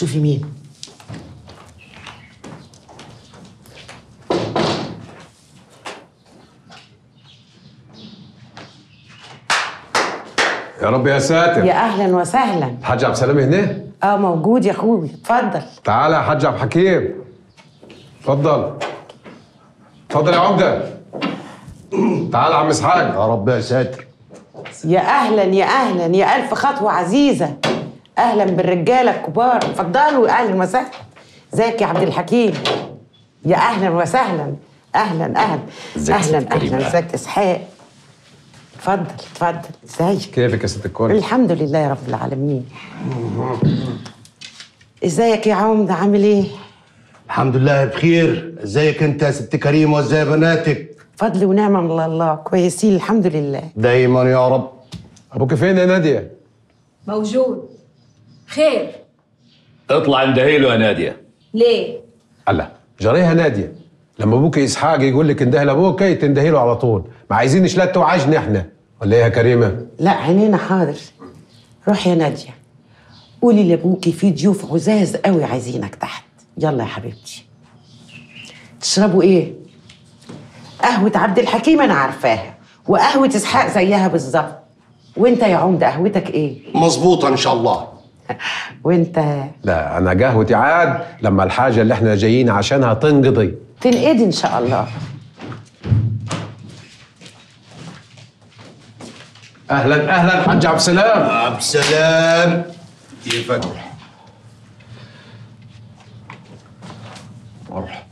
شوفي مين يا رب يا ساتر يا اهلا وسهلا الحاج عبد السلام هنا اه موجود يا اخوي اتفضل تعالى يا حاج عبد الحكيم اتفضل اتفضل يا عمده تعالى يا عم اسحاق يا رب يا ساتر يا اهلا يا اهلا يا الف خطوه عزيزه اهلا بالرجاله الكبار اتفضلوا اهلا وسهلا ازيك يا عبد الحكيم يا اهلا وسهلا اهلا اهلا ازيك يا ست اهلا كريمة؟ اهلا ازيك اسحاق اتفضل اتفضل ازيك كيفك يا ست الكل الحمد لله يا رب العالمين ازيك يا عمده عامل ايه الحمد لله بخير ازيك انت يا ست كريم وازاي بناتك فضل ونعمه من الله كويسين الحمد لله دايما يا رب ابوك فين يا ناديه موجود خير اطلع اندهيله يا ناديه ليه؟ الله جريها ناديه لما ابوك اسحاق يقول لك انده لابوك تندهي له على طول ما عايزين نشلت وعجن احنا ولا ايه يا كريمه لا عينينا حاضر روح يا ناديه قولي لابوكي في ضيوف عزاز قوي عايزينك تحت يلا يا حبيبتي تشربوا ايه قهوه عبد الحكيم انا عارفاها وقهوه اسحاق زيها بالظبط وانت يا عمده قهوتك ايه مظبوطه ان شاء الله وانت لا انا قهوتي عاد لما الحاجه اللي احنا جايين عشانها تنقضي تنقدي ان شاء الله اهلا اهلا حاج عبد السلام عبد السلام كيفك مرحبا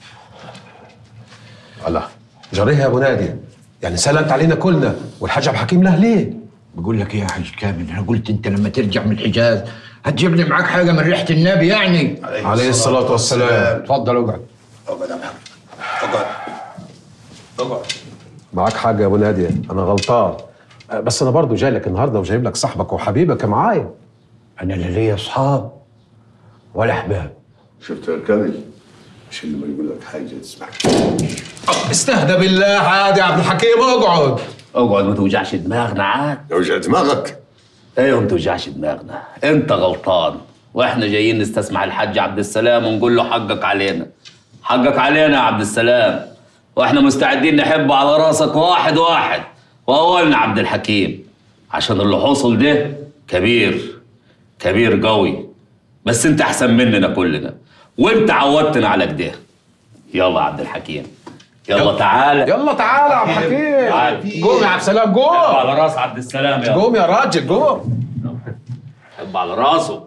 الله جريها يا ابو ناديه يعني سلمت علينا كلنا والحاج عبد الحكيم له ليه بقول لك ايه يا حاج كامل انا قلت انت لما ترجع من الحجاز هتجيب لي معاك حاجه من ريحه النبي يعني عليه الصلاه والسلام اتفضل اقعد اقعد يا محمد اقعد اقعد معاك حاجه يا ابو ناديه انا غلطان أه، بس انا برضو جاي لك النهارده وجايب لك صاحبك وحبيبك معايا انا لا ليا اصحاب ولا احباب شفت يا كامل مش اللي ما يقول لك حاجه تسمعك استهدى بالله عادي يا عبد الحكيم اقعد اقعد ما توجعش دماغنا عاد وجع دماغك ايوه ما توجعش دماغنا انت غلطان واحنا جايين نستسمع الحاج عبد السلام ونقول له حقك علينا حقك علينا يا عبد السلام واحنا مستعدين نحب على راسك واحد واحد واولنا عبد الحكيم عشان اللي حصل ده كبير كبير قوي بس انت احسن مننا كلنا وانت عودتنا على كده يلا يا عبد الحكيم يلا تعالى يلا تعالى يا عبد تعال. الحكيم قوم يا عبد السلام قوم على راس عبد السلام يلا قوم يا راجل قوم حب على راسه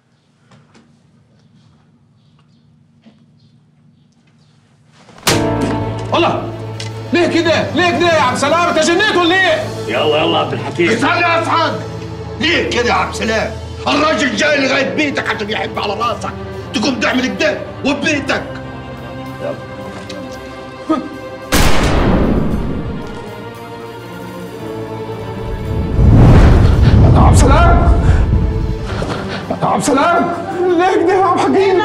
الله ليه كده ليه كده يا عبد السلام انت جنيت ولا ايه يلا يلا عبد الحكيم استنى يا اسحاق ليه كده يا عبد السلام الراجل جاي لغايه بيتك عشان يحب على راسك تقوم تعمل كده وبيتك يا عبد السلام يا عبد السلام ليه كده يا عبد الحكيم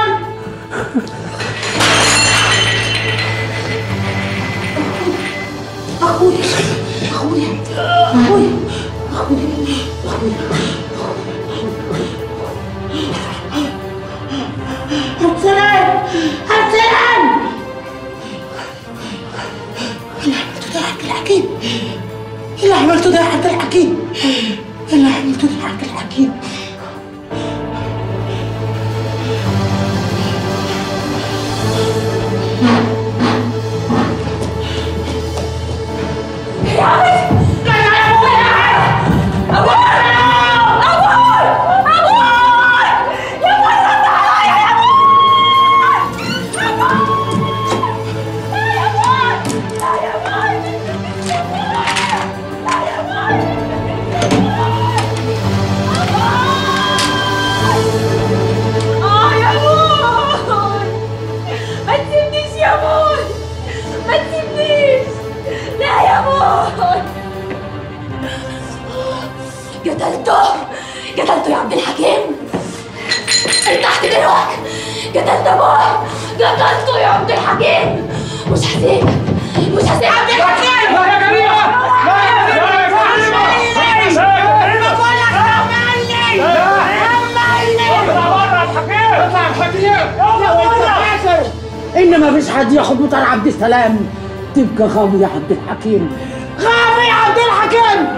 سلام السلام اللي عملته ده يا عبد الحكيم اللي عملته ده يا عبد الحكيم اه يا بوي ما تسيبنيش يا بوي ما تسيبنيش لا يا بوي قتلته قتلته يا عبد الحكيم ارتحت دلوقتي قتلت ابوي قتلته يا عبد الحكيم مش هسيبك مش هسيبك عبد الحكيم لا يا كريمه ان ما فيش حد ياخد مطار عبد السلام تبقى غاوي يا عبد الحكيم غاوي يا عبد الحكيم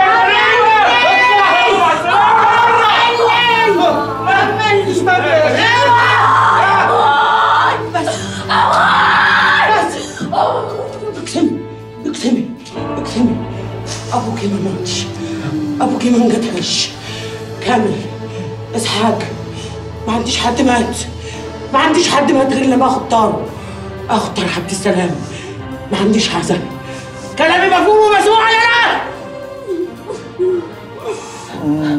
اكتمي اكتمي اكتمي ابوكي ما ماتش ابوكي ما انقتلش كامل اسحاق ما عنديش حد مات ما عنديش حد مات غير لما اخد طاره اخد طار عبد السلام ما عنديش حزن كلامي مفهوم ومسموع يا لا